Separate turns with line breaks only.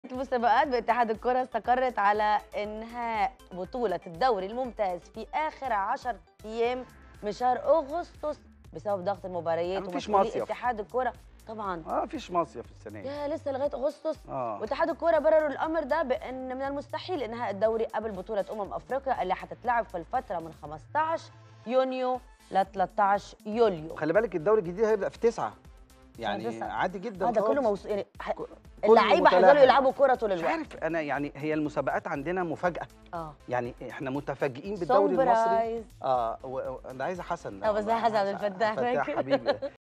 المسابقات باتحاد الكرة استقرت على إنهاء بطولة الدوري الممتاز في آخر 10 أيام من شهر أغسطس بسبب ضغط المباريات
مفيش
ومسؤولي
مصيف.
اتحاد الكرة طبعا
اه مفيش مصيف السنه دي
يا لسه لغاية أغسطس
اه
واتحاد الكرة برروا الأمر ده بأن من المستحيل إنهاء الدوري قبل بطولة أمم أفريقيا اللي هتتلعب في الفترة من 15 يونيو ل 13 يوليو
خلي بالك الدوري الجديد هيبدا في تسعة يعني
تسعة.
عادي جدا
هذا كله
خالص.
موسو... يعني ح-
كله
اللعيبة هيفضلوا
متلاحق.
يلعبوا كرة طول
مش
الوقت
عارف انا يعني هي المسابقات عندنا مفاجاه
اه
يعني احنا متفاجئين بالدوري المصري
سمبرايز
اه و- و- انا عايزه حسن
اه بس ده حسن عبد
عايزة-
الفتاح
فتاح
فاكر؟
حبيبي